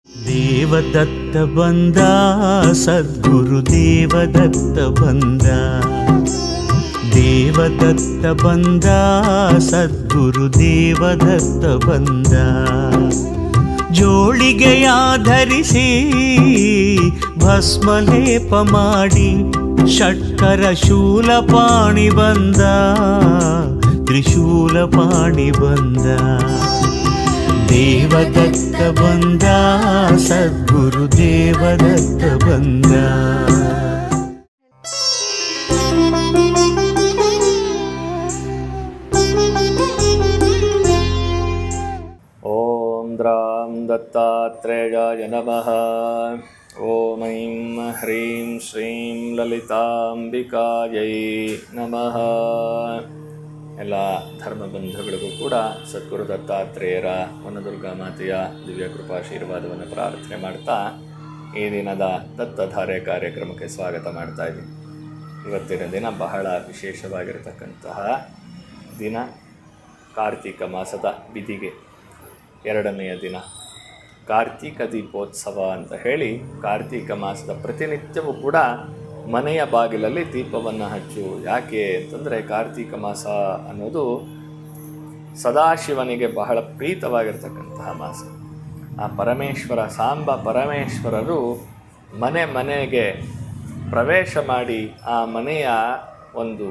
ದೇವದತ್ತ ಬಂದ ಸದ್ಗುರು ದೇವದತ್ತ ಬಂದ ದೇವದತ್ತ ಬಂದ ಸದ್ಗುರು ದೇವದತ್ತ ಬಂದ ಜೋಳಿಗೆಯ ಧರಿಸಿ ಭಸ್ಮಲೇಪ ಮಾಡಿ ಷಟ್ಕರ ಶೂಲಪಾಣಿ ಬಂದ ತ್ರಿಶೂಲಪಾಣಿ ಬಂದ ದೇವದತ್ತ ಬಂದ ಸದ್ಗುರು ದೇವದತ್ತ ಬಂದ ॐ द्रां दत्तात्रेयाय नमः ॐ ऐं ह्रीं श्रीं ಲಲಿತಾಂಬಿಕಾಯೈ ನಮಃ ಎಲ್ಲ ಧರ್ಮಬಂಧುಗಳಿಗೂ ಕೂಡ ಸದ್ಗುರು ದತ್ತಾತ್ರೇಯರ ವನದುರ್ಗಾ ಮಾತೆಯ ದಿವ್ಯ ಕೃಪಾಶೀರ್ವಾದವನ್ನು ಪ್ರಾರ್ಥನೆ ಮಾಡ್ತಾ ಈ ದಿನದ ದತ್ತಧಾರೆ ಕಾರ್ಯಕ್ರಮಕ್ಕೆ ಸ್ವಾಗತ ಮಾಡ್ತಾ ಇದ್ದೀನಿ ಇವತ್ತಿನ ದಿನ ಬಹಳ ವಿಶೇಷವಾಗಿರತಕ್ಕಂತಹ ದಿನ ಕಾರ್ತಿಕ ಮಾಸದ ಬಿದಿಗೆ ಎರಡನೆಯ ದಿನ ಕಾರ್ತಿಕ ದೀಪೋತ್ಸವ ಅಂತ ಹೇಳಿ ಕಾರ್ತಿಕ ಮಾಸದ ಪ್ರತಿನಿತ್ಯವೂ ಕೂಡ ಮನೆಯ ಬಾಗಿಲಲ್ಲಿ ದೀಪವನ್ನು ಹಚ್ಚು ಯಾಕೆ ಅಂತಂದರೆ ಕಾರ್ತಿಕ ಮಾಸ ಅನ್ನೋದು ಸದಾಶಿವನಿಗೆ ಬಹಳ ಪ್ರೀತವಾಗಿರ್ತಕ್ಕಂತಹ ಮಾಸ ಆ ಪರಮೇಶ್ವರ ಸಾಂಬ ಪರಮೇಶ್ವರರು ಮನೆ ಮನೆಗೆ ಪ್ರವೇಶ ಮಾಡಿ ಆ ಮನೆಯ ಒಂದು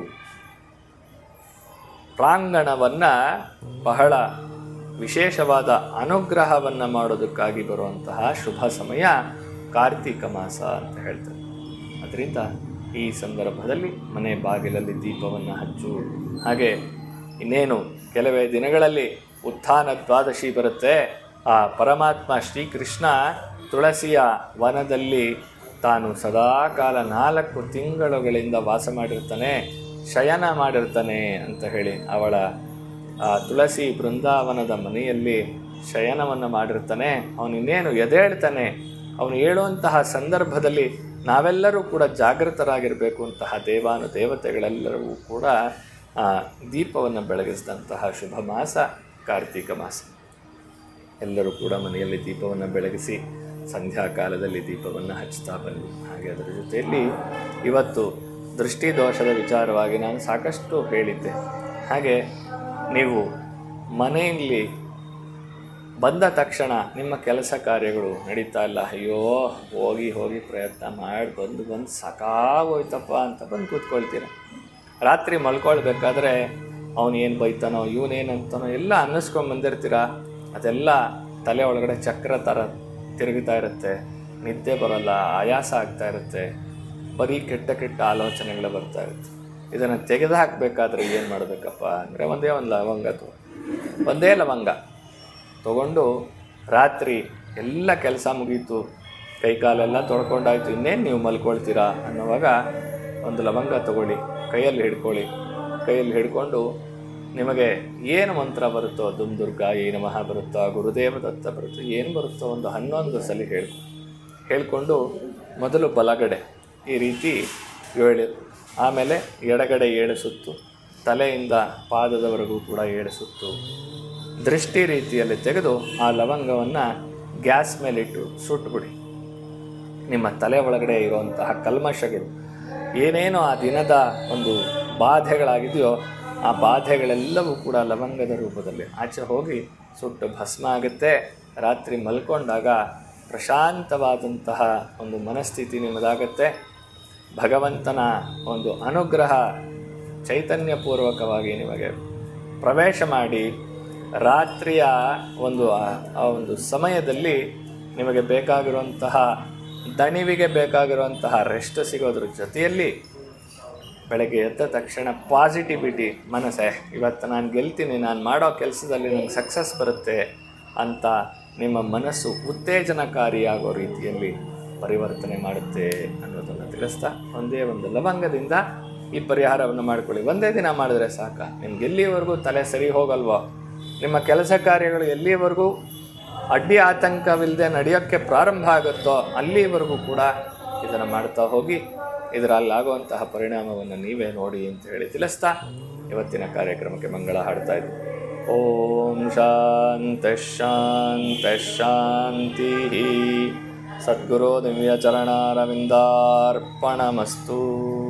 ಪ್ರಾಂಗಣವನ್ನು ಬಹಳ ವಿಶೇಷವಾದ ಅನುಗ್ರಹವನ್ನು ಮಾಡೋದಕ್ಕಾಗಿ ಬರುವಂತಹ ಶುಭ ಸಮಯ ಕಾರ್ತಿಕ ಮಾಸ ಅಂತ ಹೇಳ್ತಾರೆ ಅದರಿಂದ ಈ ಸಂದರ್ಭದಲ್ಲಿ ಮನೆ ಬಾಗಿಲಲ್ಲಿ ದೀಪವನ್ನು ಹಚ್ಚು ಹಾಗೆ ಇನ್ನೇನು ಕೆಲವೇ ದಿನಗಳಲ್ಲಿ ಉತ್ಥಾನ ದ್ವಾದಶಿ ಬರುತ್ತೆ ಆ ಪರಮಾತ್ಮ ಶ್ರೀಕೃಷ್ಣ ತುಳಸಿಯ ವನದಲ್ಲಿ ತಾನು ಸದಾಕಾಲ ನಾಲ್ಕು ತಿಂಗಳುಗಳಿಂದ ವಾಸ ಮಾಡಿರ್ತಾನೆ ಶಯನ ಮಾಡಿರ್ತಾನೆ ಅಂತ ಹೇಳಿ ಅವಳ ಆ ತುಳಸಿ ಬೃಂದಾವನದ ಮನೆಯಲ್ಲಿ ಶಯನವನ್ನು ಮಾಡಿರ್ತಾನೆ ಅವನು ಇನ್ನೇನು ಎದೇಳ್ತಾನೆ ಅವನು ಹೇಳುವಂತಹ ಸಂದರ್ಭದಲ್ಲಿ ನಾವೆಲ್ಲರೂ ಕೂಡ ಜಾಗೃತರಾಗಿರಬೇಕು ಅಂತಹ ದೇವಾನು ದೇವತೆಗಳೆಲ್ಲರೂ ಕೂಡ ಆ ದೀಪವನ್ನು ಬೆಳಗಿಸಿದಂತಹ ಶುಭ ಮಾಸ ಕಾರ್ತಿಕ ಮಾಸ ಎಲ್ಲರೂ ಕೂಡ ಮನೆಯಲ್ಲಿ ದೀಪವನ್ನು ಬೆಳಗಿಸಿ ಸಂಧ್ಯಾಕಾಲದಲ್ಲಿ ದೀಪವನ್ನು ಹಚ್ತಾ ಬನ್ನಿ ಹಾಗೆ ಅದರ ಜೊತೆಯಲ್ಲಿ ಇವತ್ತು ದೃಷ್ಟಿದೋಷದ ವಿಚಾರವಾಗಿ ನಾನು ಸಾಕಷ್ಟು ಹೇಳಿದ್ದೆ ಹಾಗೆ ನೀವು ಮನೆಯಲ್ಲಿ ಬಂದ ತಕ್ಷಣ ನಿಮ್ಮ ಕೆಲಸ ಕಾರ್ಯಗಳು ನಡೀತಾ ಇಲ್ಲ ಅಯ್ಯೋ ಹೋಗಿ ಹೋಗಿ ಪ್ರಯತ್ನ ಮಾಡಿ ಬಂದು ಬಂದು ಸಾಕಾಗೋಯ್ತಪ್ಪ ಅಂತ ಬಂದು ಕೂತ್ಕೊಳ್ತೀರ ರಾತ್ರಿ ಮಲ್ಕೊಳ್ಬೇಕಾದ್ರೆ ಅವನು ಏನು ಬೈತಾನೋ ಇವನೇನು ಅಂತಾನೋ ಎಲ್ಲ ಅನ್ನಿಸ್ಕೊಂಡು ಬಂದಿರ್ತೀರ ಅದೆಲ್ಲ ತಲೆ ಒಳಗಡೆ ಚಕ್ರ ಥರ ತಿರುಗುತ್ತಾ ಇರುತ್ತೆ ನಿದ್ದೆ ಬರೋಲ್ಲ ಆಯಾಸ ಆಗ್ತಾ ಇರುತ್ತೆ ಬರೀ ಕೆಟ್ಟ ಕೆಟ್ಟ ಆಲೋಚನೆಗಳು ಬರ್ತಾ ಇರುತ್ತೆ ಇದನ್ನು ತೆಗೆದು ಹಾಕಬೇಕಾದ್ರೆ ಏನು ಮಾಡಬೇಕಪ್ಪ ಅಂದರೆ ಒಂದೇ ಒಂದು ಲವಂಗ ತಗೋ ಒಂದೇ ಲವಂಗ ತಗೊಂಡು ರಾತ್ರಿ ಎಲ್ಲ ಕೆಲಸ ಮುಗೀತು ಕೈ ಕಾಲೆಲ್ಲ ತೊಳ್ಕೊಂಡಾಯ್ತು ಇನ್ನೇನು ನೀವು ಮಲ್ಕೊಳ್ತೀರಾ ಅನ್ನೋವಾಗ ಒಂದು ಲವಂಗ ತಗೊಳ್ಳಿ ಕೈಯಲ್ಲಿ ಹಿಡ್ಕೊಳ್ಳಿ ಕೈಯಲ್ಲಿ ಹಿಡ್ಕೊಂಡು ನಿಮಗೆ ಏನು ಮಂತ್ರ ಬರುತ್ತೋ ದುಮ್ ದುರ್ಗಾ ಈ ನಮಃ ಬರುತ್ತೋ ಗುರುದೇವ ದತ್ತ ಬರುತ್ತೋ ಏನು ಬರುತ್ತೋ ಒಂದು ಹನ್ನೊಂದು ಸಲ ಹೇಳ್ಕೊ ಹೇಳ್ಕೊಂಡು ಮೊದಲು ಬಲಗಡೆ ಈ ರೀತಿ ಏಳು ಆಮೇಲೆ ಎಡಗಡೆ ಏಳು ಸುತ್ತು ತಲೆಯಿಂದ ಪಾದದವರೆಗೂ ಕೂಡ ಏಳು ಸುತ್ತು ದೃಷ್ಟಿ ರೀತಿಯಲ್ಲಿ ತೆಗೆದು ಆ ಲವಂಗವನ್ನು ಗ್ಯಾಸ್ ಮೇಲಿಟ್ಟು ಸುಟ್ಬಿಡಿ ನಿಮ್ಮ ತಲೆ ಒಳಗಡೆ ಇರುವಂತಹ ಕಲ್ಮಶಗಳು ಏನೇನೋ ಆ ದಿನದ ಒಂದು ಬಾಧೆಗಳಾಗಿದೆಯೋ ಆ ಬಾಧೆಗಳೆಲ್ಲವೂ ಕೂಡ ಲವಂಗದ ರೂಪದಲ್ಲಿ ಆಚೆ ಹೋಗಿ ಸುಟ್ಟು ಭಸ್ಮ ಆಗುತ್ತೆ ರಾತ್ರಿ ಮಲ್ಕೊಂಡಾಗ ಪ್ರಶಾಂತವಾದಂತಹ ಒಂದು ಮನಸ್ಥಿತಿ ನಿಮ್ಮದಾಗತ್ತೆ ಭಗವಂತನ ಒಂದು ಅನುಗ್ರಹ ಚೈತನ್ಯಪೂರ್ವಕವಾಗಿ ನಿಮಗೆ ಪ್ರವೇಶ ಮಾಡಿ ರಾತ್ರಿಯ ಒಂದು ಆ- ಆ ಒಂದು ಸಮಯದಲ್ಲಿ ನಿಮಗೆ ಬೇಕಾಗಿರುವಂತಹ ದಣಿವಿಗೆ ಬೇಕಾಗಿರುವಂತಹ ರೆಸ್ಟ್ ಸಿಗೋದ್ರ ಜೊತೆಯಲ್ಲಿ ಬೆಳಗ್ಗೆ ಎದ್ದ ತಕ್ಷಣ ಪಾಸಿಟಿವಿಟಿ ಮನಸ್ಸೇ ಇವತ್ತು ನಾನು ಗೆಲ್ತೀನಿ ನಾನು ಮಾಡೋ ಕೆಲಸದಲ್ಲಿ ನನಗೆ ಸಕ್ಸಸ್ ಬರುತ್ತೆ ಅಂತ ನಿಮ್ಮ ಮನಸ್ಸು ಉತ್ತೇಜನಕಾರಿಯಾಗೋ ರೀತಿಯಲ್ಲಿ ಪರಿವರ್ತನೆ ಮಾಡುತ್ತೆ ಅನ್ನೋದನ್ನು ತಿಳಿಸ್ತಾ ಒಂದೇ ಒಂದು ಲವಂಗದಿಂದ ಈ ಪರಿಹಾರವನ್ನು ಮಾಡ್ಕೊಳ್ಳಿ ಒಂದೇ ದಿನ ಮಾಡಿದ್ರೆ ಸಾಕ ನಿಮ್ಗೆ ಎಲ್ಲಿವರೆಗೂ ತಲೆ ಸರಿ ಹೋಗಲ್ವೋ ನಿಮ್ಮ ಕೆಲಸ ಕಾರ್ಯಗಳು ಎಲ್ಲಿವರೆಗೂ ಅಡ್ಡಿ ಆತಂಕವಿಲ್ಲದೆ ನಡೆಯೋಕ್ಕೆ ಪ್ರಾರಂಭ ಆಗುತ್ತೋ ಅಲ್ಲಿವರೆಗೂ ಕೂಡ ಇದನ್ನು ಮಾಡ್ತಾ ಹೋಗಿ ಇದರಲ್ಲಾಗುವಂತಹ ಪರಿಣಾಮವನ್ನು ನೀವೇ ನೋಡಿ ಅಂತ ಹೇಳಿ ತಿಳಿಸ್ತಾ ಇವತ್ತಿನ ಕಾರ್ಯಕ್ರಮಕ್ಕೆ ಮಂಗಳ ಹಾಡ್ತಾ ಇದ್ದೀನಿ ಓಂ ಶಾಂತಃ ಶಾಂತಃ ಶಾಂತಿಃ ಸದ್ಗುರು ದಿವ್ಯಚರಣಾರವಿಂದಾರ್ಪಣಮಸ್ತು